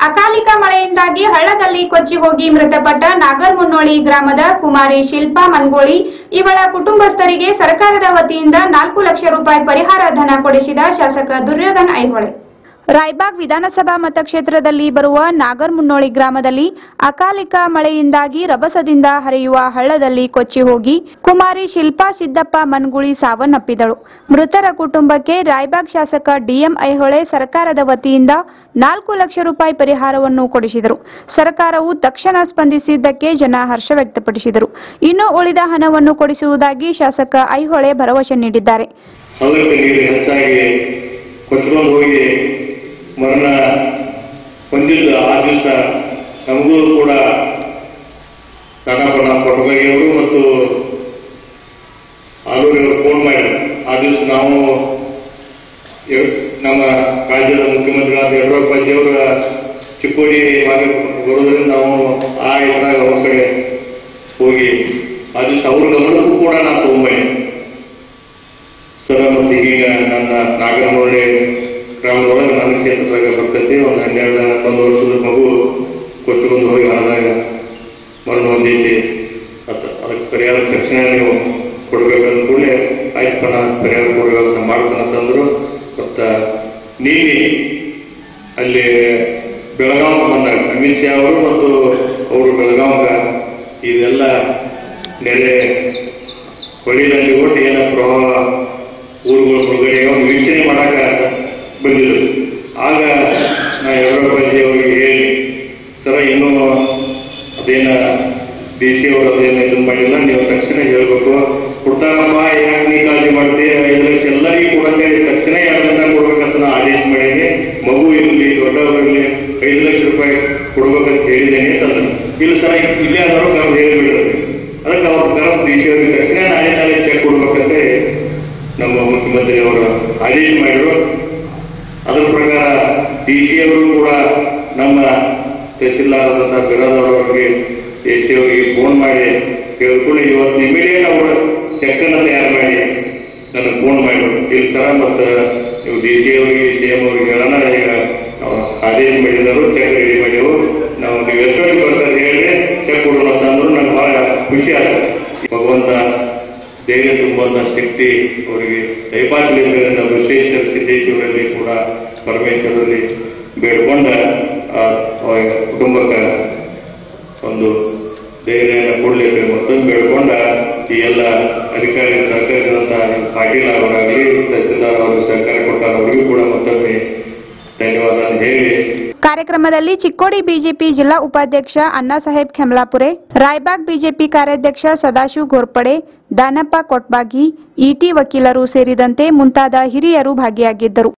ಅಕಾಲಿಕ ಮಳೆಯಿಂದಾಗಿ ಹಳ್ಳದಲ್ಲಿ ಕೊಚ್ಚಿ ಹೋಗಿ ಮೃತಪಟ್ಟ ನಾಗರಮುನ್ನೋಳಿ ಗ್ರಾಮದ ಕುಮಾರಿ ಶಿಲ್ಪಾ ಮನ್ಗೋಳಿ ಇವಳ ಕುಟುಂಬಸ್ಥರಿಗೆ ಸರ್ಕಾರದ ವತಿಯಿಂದ ನಾಲ್ಕು ಲಕ್ಷ ರೂಪಾಯಿ ಪರಿಹಾರ ಧನ ಕೊಡಿಸಿದ ಶಾಸಕ ದುರ್ಯೋಧನ್ ಐಹೊಳೆ ರಾಯಬಾಗ್ ವಿಧಾನಸಭಾ ಮತಕ್ಷೇತ್ರದಲ್ಲಿ ಬರುವ ನಾಗರಮುನ್ನೋಳಿ ಗ್ರಾಮದಲ್ಲಿ ಅಕಾಲಿಕ ಮಳೆಯಿಂದಾಗಿ ರಭಸದಿಂದ ಹರಿಯುವ ಹಳ್ಳದಲ್ಲಿ ಕೊಚ್ಚಿ ಹೋಗಿ ಕುಮಾರಿ ಶಿಲ್ಪಾ ಸಿದ್ದಪ್ಪ ಮನ್ಗುಳಿ ಸಾವನ್ನಪ್ಪಿದಳು ಮೃತರ ಕುಟುಂಬಕ್ಕೆ ರಾಯಬಾಗ್ ಶಾಸಕ ಡಿಎಂ ಐಹೊಳೆ ಸರ್ಕಾರದ ವತಿಯಿಂದ ನಾಲ್ಕು ಲಕ್ಷ ರೂಪಾಯಿ ಪರಿಹಾರವನ್ನು ಕೊಡಿಸಿದರು ಸರ್ಕಾರವು ತಕ್ಷಣ ಸ್ಪಂದಿಸಿದ್ದಕ್ಕೆ ಜನ ಹರ್ಷ ವ್ಯಕ್ತಪಡಿಸಿದರು ಇನ್ನು ಉಳಿದ ಹಣವನ್ನು ಕೊಡಿಸುವುದಾಗಿ ಶಾಸಕ ಐಹೊಳೆ ಭರವಸೆ ನೀಡಿದ್ದಾರೆ ಹಳ್ಳಕ್ಕೆ ನೀರು ಹೆಚ್ಚಾಗಿ ಕೊಚ್ಕೊಂಡು ಹೋಗಿ ಮರಣ ಹೊಂದಿದ್ದು ಆ ದಿವಸ ನಮಗೂ ಕೂಡ ಕನ್ನಪಣ ಕೊಟ್ಟಬಗೆಯವರು ಮತ್ತು ಆಲೂರಿಯವರು ಫೋನ್ ಮಾಡಿದ್ರು ಆ ದಿವಸ ನಾವು ಎ- ನಮ್ಮ ರಾಜ್ಯದ ಮುಖ್ಯಮಂತ್ರಿಗಳಾದ ಯಡಿಯೂರಪ್ಪಾಜಿಯವರ ಚಿಕ್ಕೋಡಿ ಭಾಗ ಬರೋದ್ರಿಂದ ನಾವು ಆ ಇದ್ರಾಗ ಅವ್ರ ಕಡೆ ಹೋಗಿ ಆ ದಿವಸ ಅವ್ರ ಗಮನಕ್ಕೂ ಕೂಡ ನಾನು ತಗೊಂಬಂದೆ ಸರ ಮತ್ತು ಈಗ ನನ್ನ ನಾಗರಮೊಳ್ಳೆ ಗ್ರಾಮದೊಳಗೆ ನನ್ನ ಕ್ಷೇತ್ರದಾಗ ಬರ್ತೈತಿ ಒಂದು ಹನ್ನೆರಡು ಹನ್ನೊಂದು ವರ್ಷದ ಮಗು ಕೊಚ್ಚಿಕೊಂಡು ಹೋಗಿ ಆದಾಗ ಮರಣ ಹೊಂದೈತಿ ಅದ ಅದಕ್ಕೆ ಪರಿಹಾರ ತಕ್ಷಣ ನೀವು ಕೊಡ್ಬೇಕಂದ ಕೂಡಲೇ ಆಯ್ತು ನಾನು ಪರಿಹಾರ ಕೊಡಬೇಕು ಮಾಡ್ತಾನೆ ಅಂತಂದ್ರು ಮತ್ತು ನೀನೆ ಅಲ್ಲಿ ಬೆಳಗಾವ್ ಬಂದಾಗ ಅಮಿತ್ ಶಾ ಅವರು ಮತ್ತು ಅವರು ಬೆಳಗಾವ್ಗ ಇದೆಲ್ಲ ನೆರೆ ಹೊಳಿನಲ್ಲಿ ಒಟ್ಟು ಏನ ಪ್ರವಾಹ ಊರುಗಳ ಹೊರಗಡೆ ಒಂದು ವೀಕ್ಷಣೆ ಮಾಡಾಕ ಬಂದಿದ್ರು ಆಗ ನಾ ಯಡಿಯೂರಪ್ಪಾಜಿ ಅವರಿಗೆ ಹೇಳಿ ಸರ ಇನ್ನೂ ಅದೇನ ಡಿ ಸಿ ಅವರು ಅದೇನ ಇದು ಮಾಡಿಲ್ಲ ನೀವು ತಕ್ಷಣ ಹೇಳ್ಬೇಕು ಕೊಡ್ತಾರಪ್ಪ ಯಾಕೆ ನೀ ಕಾಳಜಿ ಮಾಡ್ತೀವಿ ಐದು ಲಕ್ಷ ಎಲ್ಲರಿಗೂ ಕೊಡಕ್ಕೆ ತಕ್ಷಣ ಎರಡು ಲಕ್ಷ ಕೊಡ್ಬೇಕಂತ ನಾ ಆದೇಶ ಮಾಡೀನಿ ಮಗು ಇರಲಿ ದೊಡ್ಡವರಿರಲಿ ಐದು ಲಕ್ಷ ರೂಪಾಯಿ ಕೊಡ್ಬೇಕಂತ ಹೇಳಿದ್ದೇನೆ ಅಂತಂದ್ರು ಇಲ್ಲ ಸರ್ ಇಲ್ಲೇ ಆದರೂ ನಾವು ಹೇಳಿಬಿಡ್ರಿ ಅದಕ್ಕೆ ಅವ್ರ ಕರೆದು ಡಿ ಸಿ ಅವರಿಗೆ ತಕ್ಷಣ ನಾಳೆ ನಾಳೆ ಚೆಕ್ ಕೊಡ್ಬೇಕಂತ ನಮ್ಮ ಮುಖ್ಯಮಂತ್ರಿ ಅವರು ಆದೇಶ ಮಾಡಿದ್ರು ಅದರ ಪ್ರಕಾರ ಡಿ ಸಿ ಅವರು ಕೂಡ ನಮ್ಮ ತಹಸೀಲ್ದಾರ್ ಆದಂತಹ ಬಿರಾದವರವರಿಗೆ ಎ ಸಿ ಅವರಿಗೆ ಫೋನ್ ಮಾಡಿ ಕೇಳ್ಕೊಂಡು ಇವತ್ತು ಇಮಿಡಿಯೇಟ್ ಅವರು ಚೆಕ್ ಅನ್ನು ತಯಾರು ಮಾಡಿ ನನಗೆ ಫೋನ್ ಮಾಡಿದ್ರು ಇಲ್ಲಿ ಸರ ಮತ್ತು ನೀವು ಡಿ ಸಿ ಅವರಿಗೆ ಸಿ ಎಂ ಅವರಿಗೆ ಹೇಳೋಣ ಈಗ ನಾವು ಆದೇಶ ಮಾಡಿದರು ಚೆಕ್ ರೆಡಿ ಮಾಡಿವು ನಾವು ನೀವು ಎಷ್ಟೊತ್ತಿಗೆ ಬರ್ತಾರೆ ಹೇಳಿ ಚೆಕ್ ಕೊಡೋಣ ಅಂತಂದ್ರು ನಂಗೆ ಬಹಳ ಖುಷಿ ಆಯ್ತು ಭಗವಂತ ದೇಹ ತುಂಬುವಂತ ಶಕ್ತಿ ಅವರಿಗೆ ದೈಪಾತ್ಮದಿಂದ ವಿಶ್ವೇಶ್ವರ ಸಿದ್ದೇಶ್ವರಲ್ಲಿ ಕೂಡ ಪರಮೇಶ್ವರಲ್ಲಿ ಬೇಡ್ಕೊಂಡ ಆ ಆ ಕುಟುಂಬಕ್ಕೆ ಒಂದು ಧೈರ್ಯನ ಕೊಡ್ಲಿಕ್ಕೆ ಮತ್ತೊಂದು ಬೇಡ್ಕೊಂಡ ಈ ಎಲ್ಲ ಅಧಿಕಾರಿ ಸಹಕರಿಸಿದಂತ ಪಾಟೀಲ್ ಅವರಾಗಲಿ ತಹಸೀಲ್ದಾರ್ ಅವರು ಸಹಕಾರ ಕೊಟ್ಟ ಅವರಿಗೂ ಕೂಡ ಮತ್ತೊಮ್ಮೆ ಧನ್ಯವಾದ ಹೇಳಿ ಕಾರ್ಯಕ್ರಮದಲ್ಲಿ ಚಿಕ್ಕೋಡಿ ಬಿಜೆಪಿ ಜಿಲ್ಲಾ ಉಪಾಧ್ಯಕ್ಷ ಅಣ್ಣಾಸಾಹೇಬ್ ಖೆಮ್ಲಾಪುರೆ ರಾಯಬಾಗ್ ಬಿಜೆಪಿ ಕಾರ್ಯಾಧ್ಯಕ್ಷ ಸದಾಶಿವ್ ಘೋರ್ಪಡೆ ದಾನಪ್ಪ ಕೊಟ್ಬಾಗಿ ಇಟಿ ವಕೀಲರು ಸೇರಿದಂತೆ ಮುಂತಾದ ಹಿರಿಯರು ಭಾಗಿಯಾಗಿದ್ದರು